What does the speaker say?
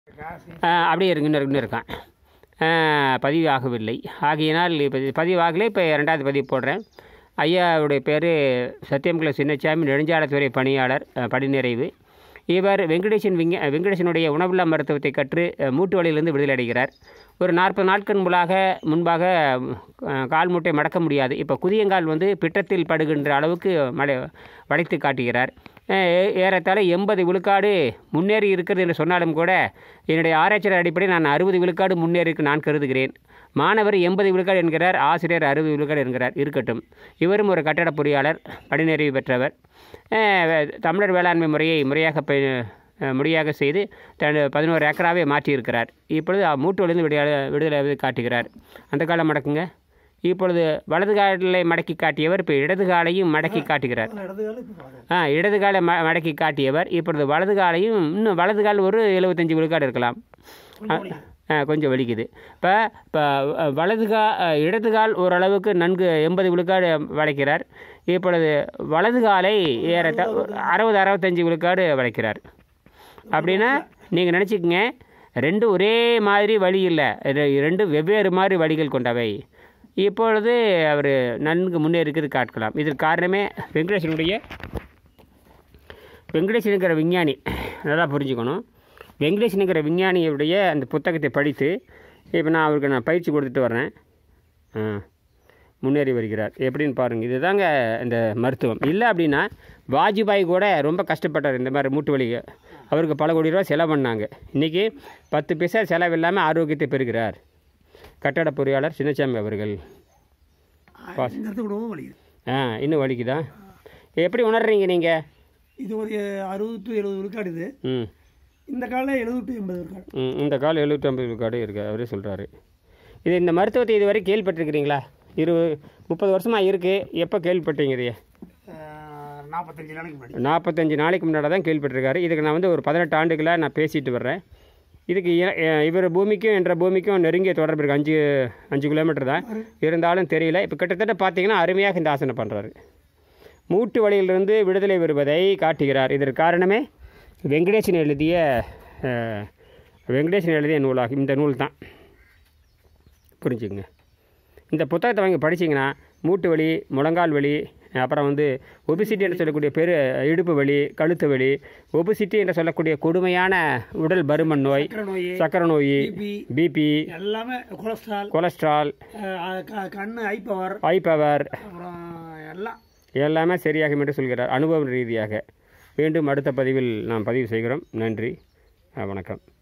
ஆஹ் அப்படியே இருக்கு இன்னும் இன்னும் இருக்கான் ஆஹ் பதிவு ஆகவில்லை ஆகையினால் இப்போ பதிவு ஆகலை இப்போ ரெண்டாவது பதிவு போடுறேன் ஐயாவுடைய பேர் சத்தியமங்கலம் சின்னசாமி நெடுஞ்சாலைத்துறை பணியாளர் ஆஹ் படிநிறைவு இவர் வெங்கடேசன் விஞ்ஞ வெங்கடேசனுடைய உணவில்லா மருத்துவத்தை கற்று அஹ், மூட்டு வலியிலிருந்து விடுதலை அடைகிறார் ஒரு நாற்பது நாட்கள் முன்பாக முன்பாக அஹ், கால் மூட்டை மடக்க முடியாது இப்போ குதியங்கால் வந்து பிட்டத்தில் படுகின்ற அளவுக்கு மடை வளைத்து காட்டுகிறார் அஹ், ஏ- ஏறத்தாழ எண்பது விழுக்காடு முன்னேறி இருக்கிறது என்று சொன்னாலும் கூட என்னுடைய ஆராய்ச்சியாளர் அடிப்படையில் நான் அறுபது விழுக்காடு முன்னேறி நான் கருதுகிறேன் மாணவர் எண்பது விழுக்காடு என்கிறார் ஆசிரியர் அறுபது விழுக்காடு என்கிறார் இருக்கட்டும் இவரும் ஒரு கட்டட பொறியாளர் படிநெறிவு பெற்றவர் அஹ், வே- தமிழர் வேளாண்மை முறையை முறையாக ப- அஹ், முறையாக செய்து தன் பதினோரு ஏக்கராவே மாற்றியிருக்கிறார் இப்பொழுது அ- மூட்டு வலிந்து விடுதலை விடுதலை காட்டுகிறார் அந்த காலம் மடக்குங்க இப்பொழுது வலது காலை மடக்கி காட்டியவர் இப்போ இடது காலையும் மடக்கி காட்டுகிறார் இடது காலம் இப்போ பாருங்க ஆ இடது காலை ம மடக்கி காட்டியவர் இப்பொழுது வலது காலையும் இன்னும் வலது கால் ஒரு எழுபத்தஞ்சு விழுக்காடு இருக்கலாம் ஆ, ஆ, கொஞ்சம் வலிக்குது இப்போ இப்போ வலது கா அ, இடது கால் ஓரளவுக்கு நன்கு எண்பது விழுக்காடு வளைக்கிறார் இப்பொழுது வலது காலை ஏறத்த அறுபது அறுபத்தஞ்சு விழுக்காடு வளைக்கிறார் அப்படின்னா நீங்கள் நினச்சிக்கங்க ரெண்டு ஒரே மாதிரி வழி இல்லை ரெ- ரெண்டு வெவ்வேறு மாதிரி வழிகள் கொண்டவை இப்பொழுது அவர் நன்கு முன்னேறிக்கிறது காட்கலாம் இதற்கு காரணமே வெங்கடேசனுடைய வெங்கடேசனுங்கிற விஞ்ஞானி நல்லா புரிஞ்சுக்கணும் வெங்கடேசனுங்கிற விஞ்ஞானியுடைய அந்த புத்தகத்தை படித்து இப்போ நான் அவருக்கு நான் பயிற்சி கொடுத்துட்டு வர்றேன் ஆ முன்னேறி வருகிறார் எப்படின்னு பாருங்கள் இதுதாங்க இந்த மருத்துவம் இல்லை அப்படின்னா வாஜ்பாய் கூட ரொம்ப கஷ்டப்பட்டார் இந்த மாதிரி மூட்டு வலி அவருக்கு பல கோடி ரூபா செலவு பண்ணாங்க இன்றைக்கி பத்து பைசா செலவு இல்லாமல் ஆரோக்கியத்தை பெறுகிறார் கட்டட பொறியாளர் சின்னசாமி அவர்கள் இந்த இடத்து கூடவும் வலிக்குது ஆ இன்னும் வலிக்குதா எப்படி உணர்றீங்க நீங்கள் இது ஒரு அறுபது டு எழுபது விழுக்காடு இது ம் இந்த காலம் எழுபது டு எண்பது விழுக்காடு ம், இந்த கால் எழுநூற்றம்பது விழுக்காடு இருக்கு அவரே சொல்கிறாரு இது இந்த மருத்துவத்தை இதுவரை கேள்விப்பட்டிருக்கிறீங்களா இருபது முப்பது வருஷமாக இருக்குது எப்போ கேள்விப்பட்டீங்க இதையே அஹ், நாற்பத்தஞ்சு நாளைக்கு முன்னாடி நாற்பத்தஞ்சு நாளைக்கு முன்னாடி தான் கேள்விப்பட்டிருக்காரு இதுக்கு நான் வந்து ஒரு பதினெட்டு ஆண்டுகளாக நான் பேசிட்டு வர்றேன் இதுக்கு இ- அஹ் இவர் பூமிக்கும் என்ற பூமிக்கும் நெருங்கிய தொடர்பு இருக்குது அஞ்சு அஞ்சு கிலோமீட்டர் தான் இருந்தாலும் தெரியல இப்போ கிட்டத்தட்ட பார்த்தீங்கன்னா அருமையாக இந்த ஆசனம் பண்ணுறாரு மூட்டு வலியிலிருந்து விடுதலை பெறுவதை காட்டுகிறார் இதற்கு காரணமே வெங்கடேசன் எழுதிய அஹ், வெங்கடேசன் எழுதிய நூலாகும் இந்த நூல் தான் புரிஞ்சுங்க இந்த புத்தகத்தை வாங்கி படிச்சீங்கன்னா மூட்டு வலி முழங்கால் வலி அப்புறம் வந்து ஒபிசிட்டி என்று சொல்லக்கூடிய பெரு இடுப்பு வலி கழுத்து வலி ஒபிசிட்டி என்று சொல்லக்கூடிய கொடுமையான உடல் பருமன் நோய் சக்கரை நோய் சக்கரை நோய் பிபி பிபி எல்லாமே கொலஸ்ட்ரால் கொலஸ்ட்ரால் அஹ், க- கண்ணு ஐ பவர் ஐ பவர் அப்புறம் எல்லாம் எல்லாமே சரியாகும் என்று சொல்கிறார் அனுபவ ரீதியாக மீண்டும் அடுத்த பதிவில் நாம் பதிவு செய்கிறோம் நன்றி அஹ் வணக்கம்